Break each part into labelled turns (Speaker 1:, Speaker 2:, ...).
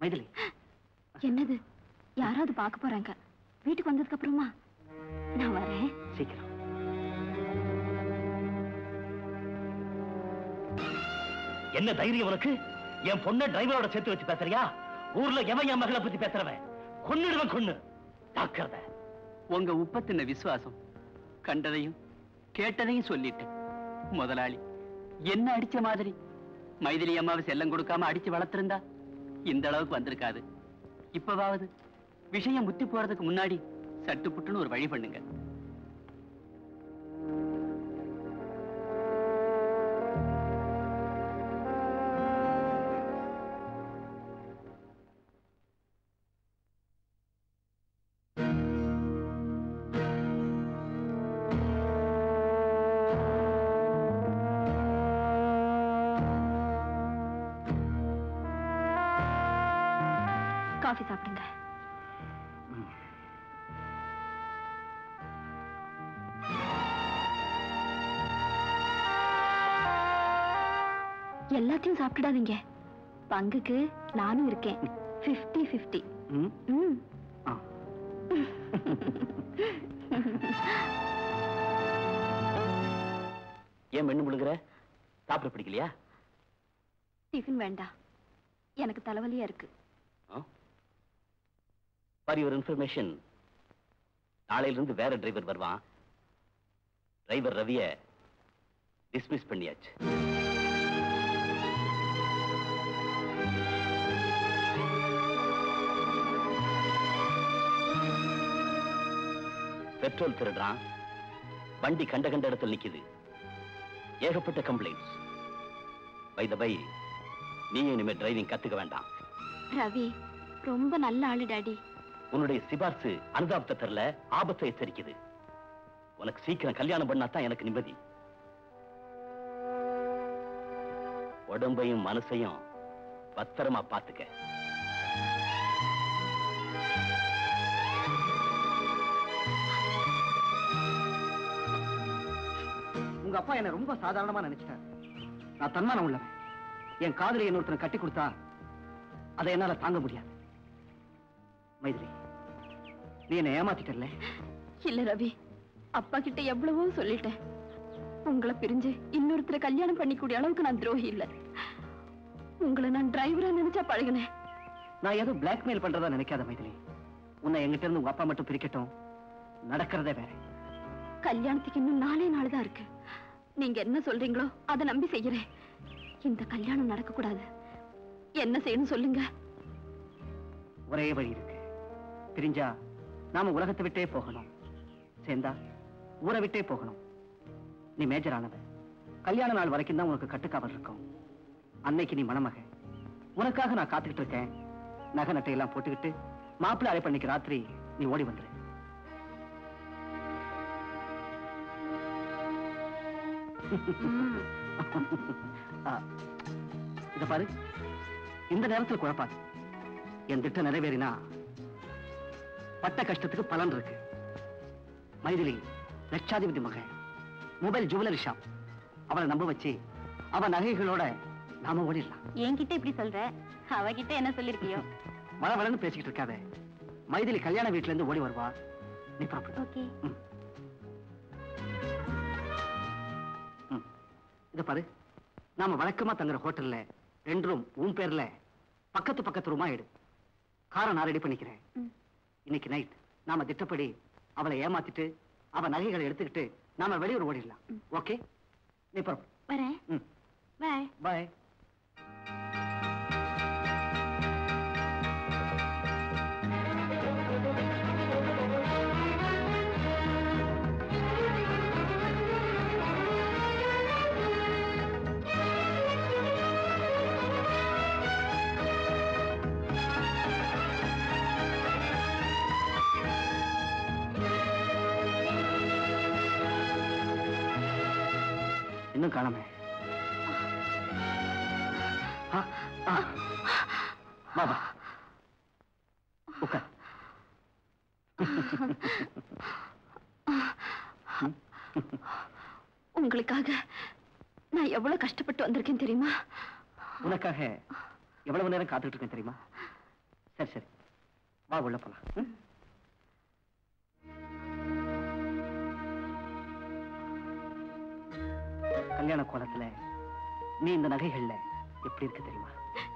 Speaker 1: மைதிலி
Speaker 2: என்னது யாராவது பார்க்க போறாங்க வீட்டுக்கு வந்ததுக்கு அப்புறமா நான் வரேன்
Speaker 1: சீக்கிரம் என்ன தைரியம் உனக்கு என் பொண்ணை டிரைவரோட சேர்த்து வச்சு பேசுறியா ஊர்ல எவன் என் மகளை பத்தி பேசுறவன் கொன்னுடுவன் கொன்னு ஜாக்கிரதை
Speaker 3: உங்க உப்பத்தின விசுவாசம் கண்டதையும் கேட்டதையும் சொல்லிட்டேன் முதலாளி என்ன அடிச்ச மாதிரி மைதிலி அம்மாவை செல்லம் கொடுக்காம அடிச்சு வளர்த்திருந்தா இந்த அளவுக்கு வந்திருக்காது இப்பவாவது விஷயம் முத்தி போறதுக்கு முன்னாடி சட்டு புட்டுன்னு ஒரு வழி பண்ணுங்க
Speaker 2: காஃபி சாப்பிடுங்க எல்லாத்தையும் சாப்பிட்டுடாதீங்க பங்குக்கு நானும் இருக்கேன் 50 50
Speaker 1: ம்
Speaker 2: ம்
Speaker 1: ஆ. ஏன் மென்னு முழுங்குற சாப்பிட பிடிக்கலையா
Speaker 2: டிஃபன் வேண்டாம் எனக்கு தலைவலியா இருக்கு
Speaker 1: ஃபார் யுவர் இன்ஃபர்மேஷன் நாளையில இருந்து வேற டிரைவர் வருவான் டிரைவர் ரவிய டிஸ்மிஸ் பண்ணியாச்சு பெட்ரோல் திருடுறான் வண்டி கண்ட கண்ட இடத்துல நிக்குது ஏகப்பட்ட கம்ப்ளைண்ட்ஸ் பை த பை நீ இனிமே டிரைவிங் கத்துக்க வேண்டாம்
Speaker 2: ரவி ரொம்ப நல்ல ஆளு டாடி
Speaker 1: உன்னுடைய சிபார்சு அனுதாபத்தை தரல ஆபத்தை எச்சரிக்குது உனக்கு சீக்கிரம் கல்யாணம் பண்ணாதான் எனக்கு நிம்மதி உடம்பையும் மனசையும் பத்திரமா பாத்துக்க
Speaker 4: உங்க அப்பா என்ன ரொம்ப சாதாரணமா நினைச்சிட்டார் நான் தன்மானம் உள்ளவன் என் காதலை இன்னொருத்தனை கட்டி கொடுத்தா அதை என்னால தாங்க முடியாது மைதிலி நீ என்ன ஏமாத்திட்டல்ல
Speaker 2: இல்ல ரவி அப்பா கிட்ட எவ்வளவோ சொல்லிட்டேன் உங்களை பிரிஞ்சு இன்னொருத்தரை கல்யாணம் பண்ணிக்கூடிய அளவுக்கு நான் துரோகி இல்ல உங்களை நான் டிரைவரா நினைச்சா பழகினேன்
Speaker 4: நான் ஏதோ பிளாக்மெயில் பண்றதா நினைக்காத மைதிலி உன்னை எங்கிட்ட இருந்து உங்க அப்பா மட்டும் பிரிக்கட்டும் நடக்கிறதே வேற
Speaker 2: கல்யாணத்துக்கு இன்னும் நாலே நாள் தான் இருக்கு நீங்க என்ன சொல்றீங்களோ அதை நம்பி செய்யறேன் இந்த கல்யாணம் நடக்க கூடாது என்ன செய்யணும் சொல்லுங்க
Speaker 4: ஒரே வழி இருக்கு பிரிஞ்சா நாம உலகத்தை விட்டே போகணும் சேர்ந்தா ஊரை விட்டே போகணும் நீ மேஜர் ஆனவ கல்யாண நாள் வரைக்கும் தான் உனக்கு கட்டுக்காவல் இருக்கும் அன்னைக்கு நீ மணமக உனக்காக நான் காத்துக்கிட்டு இருக்கேன் நகை நட்டை எல்லாம் போட்டுக்கிட்டு மாப்பிள்ளை அரை பண்ணிக்கு ராத்திரி நீ ஓடி வந்துரு ஆ, இத பாரு இந்த நேரத்துல குழப்பாது என் திட்டம் நிறைவேறினா பட்ட கஷ்டத்துக்கு பலன் இருக்கு மைதிலி லட்சாதிபதி மகன் மொபைல் ஜுவல்லரி ஷாப் அவளை நம்ப வச்சு அவ நகைகளோட நாம ஓடிடலாம்
Speaker 2: என்கிட்ட இப்படி சொல்ற அவகிட்ட என்ன சொல்லிருக்கியோ
Speaker 4: வளவளன்னு பேசிக்கிட்டு இருக்காத மைதிலி கல்யாண வீட்டுல இருந்து ஓடி வருவா நீ புறப்படு
Speaker 2: ஓகே
Speaker 4: ம். ம். இத பாரு நாம வழக்கமா தங்குற ஹோட்டல்ல ரெண்டு ரூம் உன் பேர்ல பக்கத்து பக்கத்து ரூமா எடு காரை நான் ரெடி பண்ணிக்கிறேன்
Speaker 2: ம்.
Speaker 4: இன்னைக்கு நைட் நாம திட்டப்படி அவளை ஏமாத்திட்டு அவ நகைகளை எடுத்துக்கிட்டு நாம வெளியூர் ஓடிடலாம் ஓகே நீ புறப்படு
Speaker 2: வரேன்
Speaker 4: ம்
Speaker 2: பாய்
Speaker 4: பாய் இன்னும் காணாமே ஆ, ஆ. வா வா உட்கார்
Speaker 2: உங்களுக்காக நான் எவ்வளவு கஷ்டப்பட்டு வந்திருக்கேன் தெரியுமா
Speaker 4: உனக்காக எவ்வளவு நேரம் காத்துட்டு இருக்கேன் தெரியுமா சரி சரி வா உள்ள போலாம் ம்? கல்யாண கோலத்துல நீ இந்த நகைகள்ல எப்படி இருக்கு தெரியுமா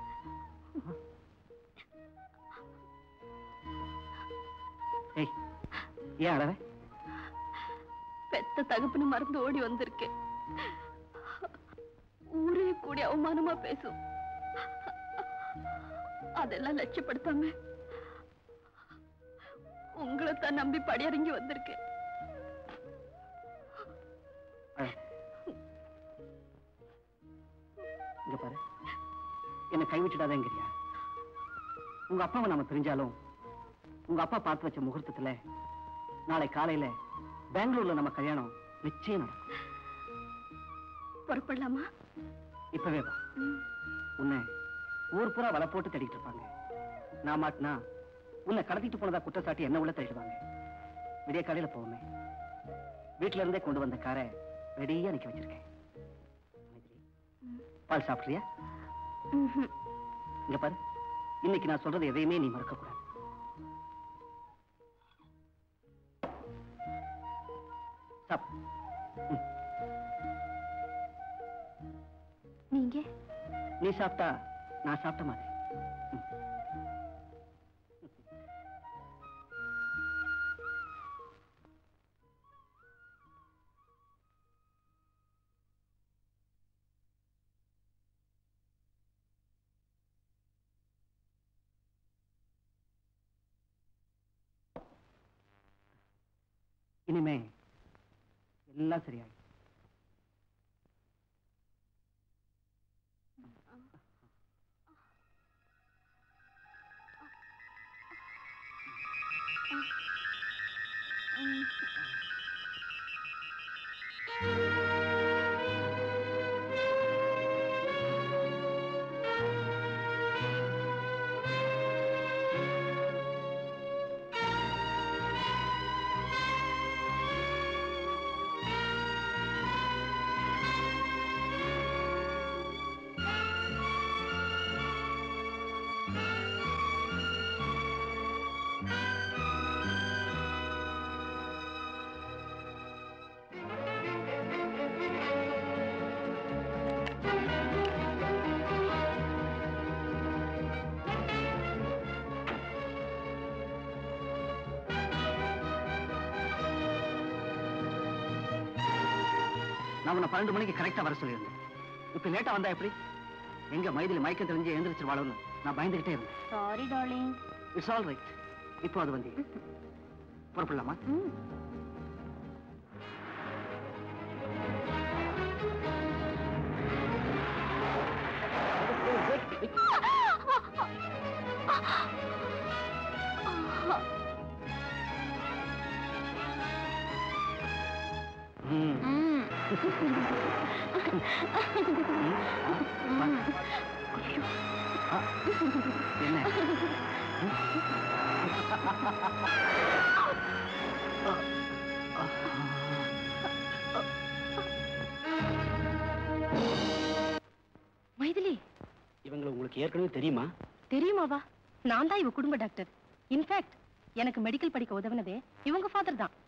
Speaker 4: ஏய் ஏன் அழவே
Speaker 2: பெத்த தகப்பனு மறந்து ஓடி வந்திருக்கேன் ஊரே கூடி அவமானமா பேசும் அதெல்லாம் லட்சியப்படுத்தாம உங்களை தான் நம்பி படியறங்கி வந்திருக்கேன்
Speaker 4: அழ. இங்க பாரு என்ன கைவிட்டுடாதேங்கிறியா உங்க அப்பாவை நாம பிரிஞ்சாலும் உங்க அப்பா பார்த்து வச்ச முகூர்த்தத்துல நாளை காலையில பெங்களூர்ல நம்ம கல்யாணம் நிச்சயம் நடக்கும்
Speaker 2: புறப்படலாமா
Speaker 4: இப்பவே வா
Speaker 2: ம்.
Speaker 4: உன்னை ஊர் பூரா வலை போட்டு தேடிட்டு இருப்பாங்க நான் மாட்டினா உன்னை கடத்திட்டு போனதா குற்றச்சாட்டி என்ன உள்ள தள்ளிடுவாங்க விடிய காலையில போவோமே வீட்டுல இருந்தே கொண்டு வந்த காரை ரெடியா நிக்க வச்சிருக்கேன் மைதிலி, பால் சாப்பிடுறியா
Speaker 2: ம்ஹும்.
Speaker 4: இங்க பாரு இன்னைக்கு நான் சொல்றது எதையுமே நீ மறக்க கூடாது சாப் ம்.
Speaker 2: நீங்க
Speaker 4: நீ சாப்பிட்டா நான் சாப்பிட்ட மாதிரி ம். இனிமே எல்லாம் சரியாயிடும் நான் உன்னை பன்னெண்டு மணிக்கு கரெக்டா வர சொல்லியிருந்தேன் இப்ப லேட்டா வந்தா எப்படி எங்க மைதிலி மயக்கம் தெரிஞ்சு எழுந்திரிச்சிருவாளோன்னு நான் பயந்துகிட்டே இருந்தேன்
Speaker 2: sorry darling
Speaker 4: it's all right இப்போ அது வந்து புறப்படலாமா ம். ஆ, என்ன
Speaker 2: மைதிலி
Speaker 1: இவங்களை உங்களுக்கு ஏற்கனவே தெரியுமா
Speaker 2: தெரியுமாவா நான் தான் இவ குடும்ப டாக்டர் இன்ஃபேக்ட் எனக்கு மெடிக்கல் படிக்க உதவுனதே இவங்க ஃபாதர் தான்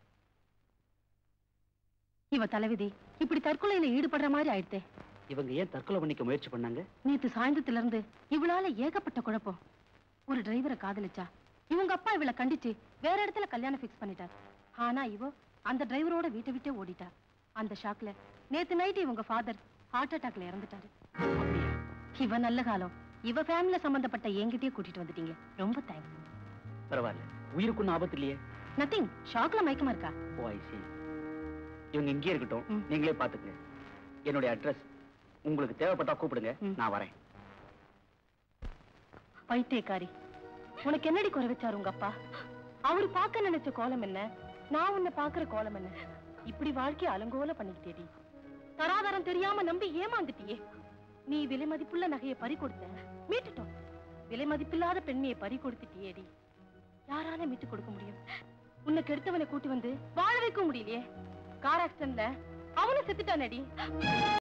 Speaker 2: இவ தலைவிதி இப்படி தற்கொலையில ஈடுபடுற மாதிரி ஆயிடுதே
Speaker 1: இவங்க ஏன் தற்கொலை பண்ணிக்க முயற்சி பண்ணாங்க
Speaker 2: நேத்து சாயந்தரத்துல இருந்து இவளால ஏகப்பட்ட குழப்பம் ஒரு டிரைவரை காதலிச்சா இவங்க அப்பா இவளை கண்டிச்சு வேற இடத்துல கல்யாணம் ஃபிக்ஸ் பண்ணிட்டார் ஆனா இவ அந்த டிரைவரோட வீட்டை விட்டே ஓடிட்டா அந்த ஷாக்ல நேத்து நைட் இவங்க ஃபாதர் ஹார்ட் அட்டாக்ல இறந்துட்டாரு இவ நல்ல காலம் இவ ஃபேமிலில சம்பந்தப்பட்ட என்கிட்டயே கூட்டிட்டு வந்துட்டீங்க ரொம்ப தேங்க்ஸ்
Speaker 1: பரவாயில்ல உயிருக்கு ஒன்றும் ஆபத்து இல்லையே
Speaker 2: நத்திங் ஷாக்ல மயக்கமா இருக்கா
Speaker 1: ஓ ஐ see இவங்க இங்கே இருக்கட்டும்
Speaker 2: ம்.
Speaker 1: நீங்களே பாத்துக்கங்க என்னுடைய அட்ரஸ் உங்களுக்கு தேவைப்பட்டா கூப்பிடுங்க
Speaker 2: ம்.
Speaker 1: நான் வரேன்
Speaker 2: பைத்தியக்காரி உனக்கு என்னடி குறை வச்சாரு உங்க அப்பா அவரு பார்க்க நினைச்ச கோலம் என்ன நான் உன்னை பாக்குற கோலம் என்ன இப்படி வாழ்க்கைய அலங்கோல பண்ணிக்கிட்டேடி தராதரம் தெரியாம நம்பி ஏமாந்துட்டியே நீ விலை மதிப்புள்ள நகையை பறி கொடுத்த மீட்டுட்டோம் விலை மதிப்பில்லாத பெண்மையை பறி கொடுத்துட்டியேடி யாரால மீட்டு கொடுக்க முடியும் உன்னை கெடுத்தவனை கூட்டி வந்து வாழ வைக்க முடியலையே கார் ஆக்சிடென்ட்ல அவனும் செத்துட்டானடி